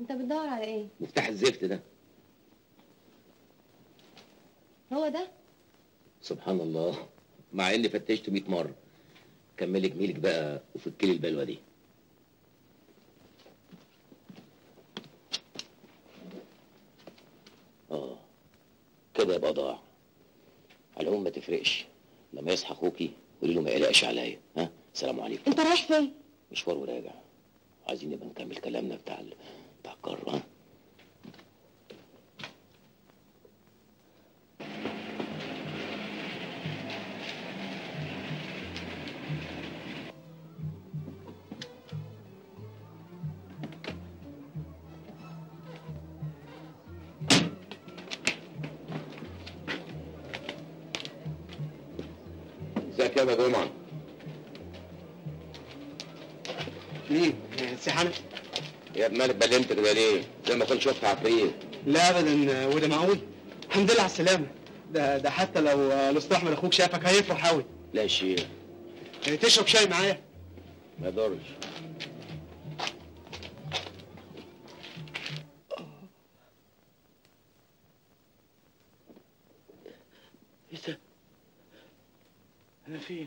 انت بتدور على ايه مفتاح الزفت ده هو ده سبحان الله مع اني فتشته 100 مره كملي جميلك بقى وفكلي البلوه دي اه كده يبقى ضاع على العموم ما تفرقش لما يصحى اخوكي قولي له ما يقلقش عليا ها سلام عليكم انت رايح فين مشوار وراجع عايزين نبقى نكمل كلامنا بتاع ال... بتاع القاره ها ازيك يا ابو جمعه مين؟ سي حنفي؟ يا ابن مالك بلمت كده ليه؟ زي ما كنت شفت عفريت لا ابدا وده معقول الحمد لله على السلامه ده ده حتى لو الاستاذ احمد اخوك شافك هيفرح قوي لا شيء تشرب شاي معايا ما يضرش ايه ده؟ انا فين؟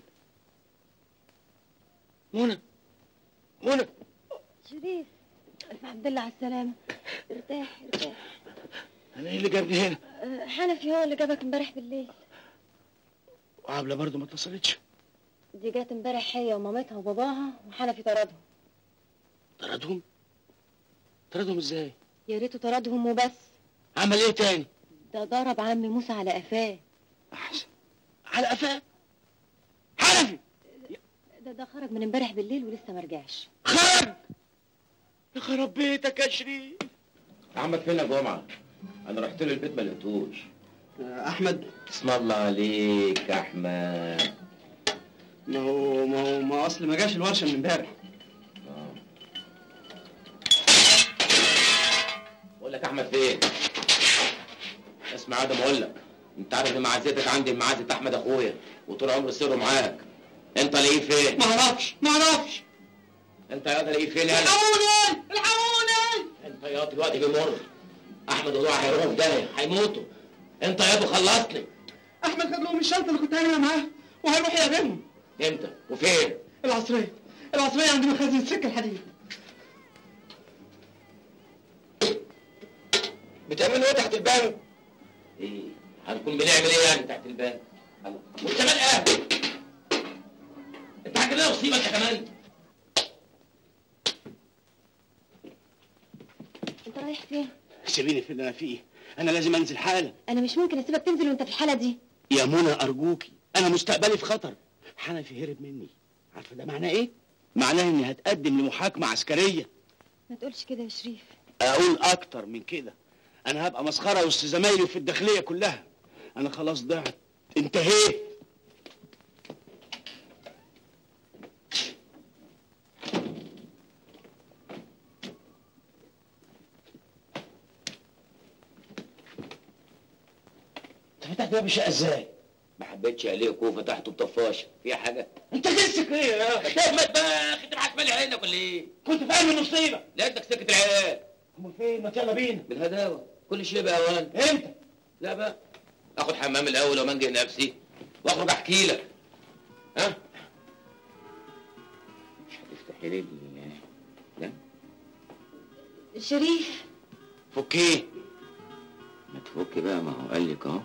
منى منى شريف الف عبد الله على السلامه ارتاح ارتاح انا ايه اللي جابني هنا؟ أه، حنفي هو اللي جابك امبارح بالليل وعبله برضه ما اتصلتش دي جات امبارح هي ومامتها وباباها وحنفي طردهم طردهم؟ طردهم ازاي؟ يا ريته طردهم وبس عمل ايه تاني؟ ده ضرب عم موسى على قفاه احسن على قفاه حنفي ده ده خرج من امبارح بالليل ولسه ما رجعش خرج يا خرب بيتك يا شريف احمد فين يا جمعه؟ انا رحت له البيت ما لقيتوش احمد اسم الله عليك يا احمد ما هو ما هو ما اصل ما جاش الورشه من امبارح آه. بقول لك احمد فين؟ اسمع ادم اقول لك انت عارف ان معزتك عندي معزه احمد اخويا وطول عمري سره معاك انت لاقيه فين؟ ما اعرفش ما اعرفش انت يا لاقيه فين يا الحقوني الحقوني انت يا دلوقتي بيمر احمد وضوع هيروحوا في داهيه هيموتوا انت يا ابو خلصني احمد خد لهم الشنطه اللي كنت هاجي معاه وهيروح يقابلهم امتى وفين؟ العصريه العصريه عند مخازن السكه الحديد بتعملوا ايه تحت الباب؟ ايه؟ هنكون بنعمل ايه يعني تحت الباب؟ الله. وانت مال اهل؟ انت هتجيب لنا مصيبه انت كمان؟ انت رايح فين سيبيني في اللي انا فيه انا لازم انزل حالا انا مش ممكن اسيبك تنزل وانت في الحاله دي يا منى ارجوكي انا مستقبلي في خطر حنفي هرب مني عارفه ده معناه ايه معناه اني هتقدم لمحاكمه عسكريه ما تقولش كده يا شريف اقول اكتر من كده انا هبقى مسخره وسط زمايلي في الداخليه كلها انا خلاص ضعت انتهيت انت فتحت باب الشقه ازاي؟ ما حبيتش عليك وفتحته بطفاشه فيها حاجه؟ انت جنسك ايه يا اخي؟ تهمت بقى انت معاك مالي عينك ولا ايه؟ كنت فاهم المصيبه لقيتك سكت العيال امال فين؟ ما يلا بينا بالهداوه كل شيء باوان امتى؟ لا بقى اخد حمام الاول ومنجي نفسي واخرج احكي لك ها؟ مش هتفتحي لي ال- لا شريف فكيه ما تفك بقى ما هو قال لك اهو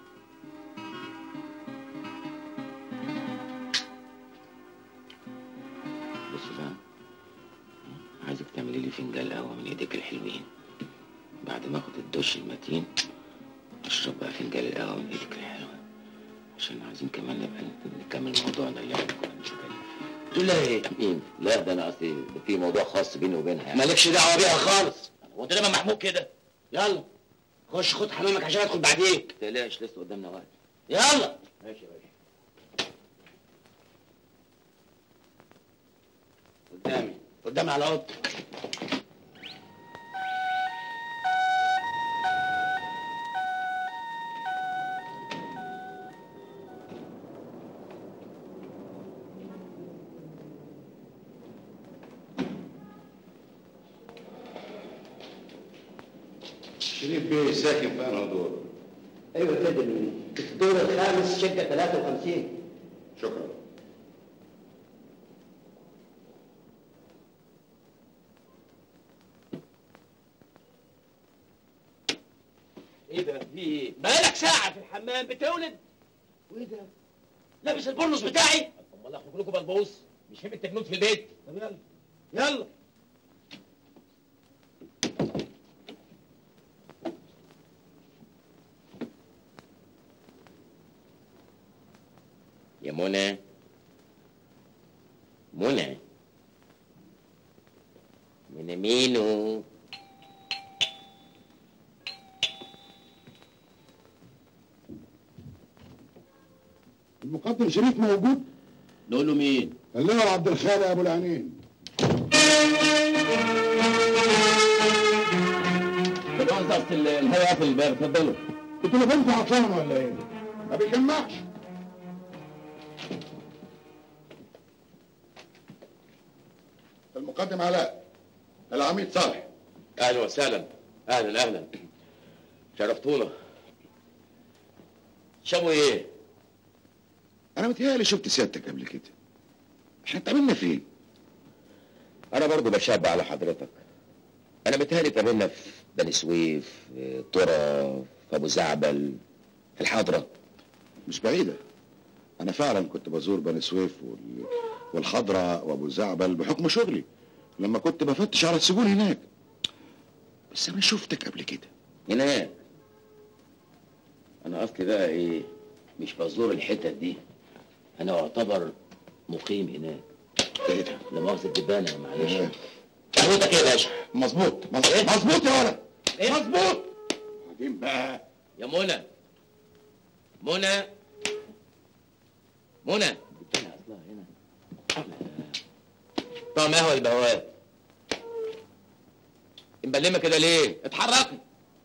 بص بقى عايزك تعملي لي فنجان قهوه من ايديك الحلوين بعد ما اخد الدش المتين اشرب بقى فنجان القهوه من ايدك الحلوه عشان عايزين كمان نبقى نكمل موضوعنا اللي احنا كنا بنتكلم فيه. تقول لها ايه؟ مين؟ لا ده انا قصدي ده في موضوع خاص بيني وبينها يعني مالكش دعوه بيها خالص هو انت دايما محمود كده يلا خش خد حمامك عشان ادخل بعديك ما تقلقش لسه قدامنا وقت يلا ماشي يا باشا قدامي قدامي على اوضتك شريف بيه ساكن في انهي دور ايوه كده في الدور الخامس شقه 53 شكرا ايه ده في ايه بقالك ساعه في الحمام بتولد وايه ده لابس البرنس بتاعي امال اخرج لكم بلبوس مش هم التجنود في البيت طب يلا يلا يا منى منى منى مينو المقدم شريف موجود نقول له مين اللواء عبد الخالق ابو العينين بس اصل الهواء في الباب اتفضلوا التليفون عطلان ولا ايه؟ ما بيجمعش المقدم علاء العميد صالح اهلا وسهلا اهلا اهلا شرفتونا شابوا ايه انا متهيألي شفت سيادتك قبل كده احنا اتقابلنا فين؟ انا برضو بشاب على حضرتك انا متهيألي اتقابلنا في بني سويف في طرة في ابو زعبل في الحضرة مش بعيدة أنا فعلا كنت بزور بني سويف وال... والحضرة وأبو زعبل بحكم شغلي لما كنت بفتش على السجون هناك بس أنا شفتك قبل كده هناك انا اصلي بقى ايه مش بزور الحتت دي انا اعتبر مقيم هناك إيه ده؟ لا مؤاخذة الدبانة معلش إيه؟ حضرتك ايه يا باشا مظبوط مظبوط مظبوط يا ولد إيه؟ مظبوط بعدين بقى يا منى منى منى الدبانة اصلها هنا طعم قهوة البواب مبلمة كده ليه؟ اتحركي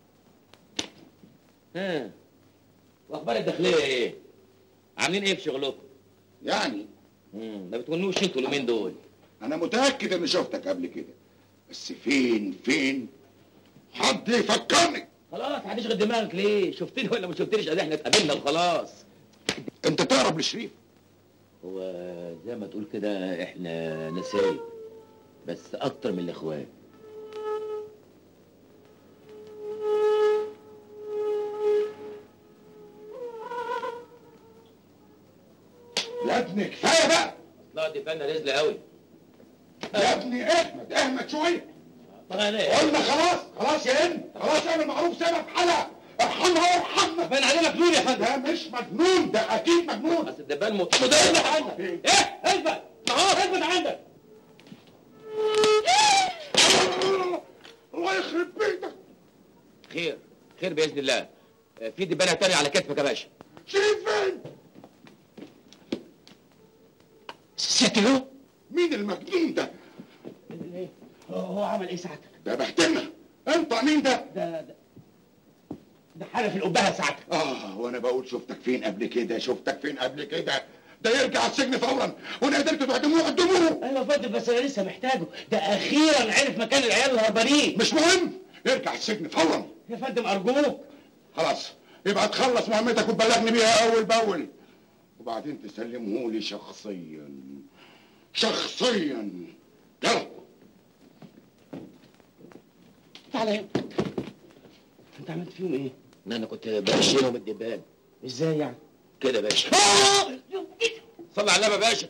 ها واخبار الداخلية ايه؟ عاملين ايه في شغلكم؟ يعني مم، ما بتونوش انتوا اليومين دول أنا متأكد إني شفتك قبل كده بس فين فين حد يفكرني خلاص هتشغل دماغك ليه؟ شفتني ولا ما شفتنيش ادي احنا اتقابلنا وخلاص أنت تقرب لشريف هو زي ما تقول كده احنا نسايب بس اكتر من الاخوات يا ابني كفاية بقى لا دي فنة رزلة قوي يا ابني احمد احمد شوية طب انا ايه؟ قلنا خلاص خلاص يا ابني خلاص اعمل معروف سيبها في حالها ارحمها وارحمنا باين عليه مجنون يا فندم ده مش مجنون ده اكيد مجنون بس الدبان مت... مدير عندك ايه اثبت ما هو اثبت عندك الله يخرب بيتك خير خير باذن الله آه، في دبانة تانية على كتفك يا باشا شريف فين سيادة مين المجنون ده هو- هو عمل ايه ساعتك ده بهدلنا انت مين ده ده ده ده حلف القبهه ساعتك اه وانا بقول شفتك فين قبل كده شفتك فين قبل كده ده يرجع السجن فورا وانا قدرت تعدموه قدموه ايوه يا فندم بس انا لسه محتاجه ده اخيرا عرف مكان العيال الهربانين مش مهم يرجع السجن فورا يا فندم ارجوك خلاص يبقى تخلص مهمتك وتبلغني بيها اول باول وبعدين تسلمه لي شخصيا شخصيا يلا تعالى هنا انت عملت فيهم ايه؟ ان انا كنت بمشيهم الدبان ازاي يعني؟ كده يا باشا صلي على النبي يا باشا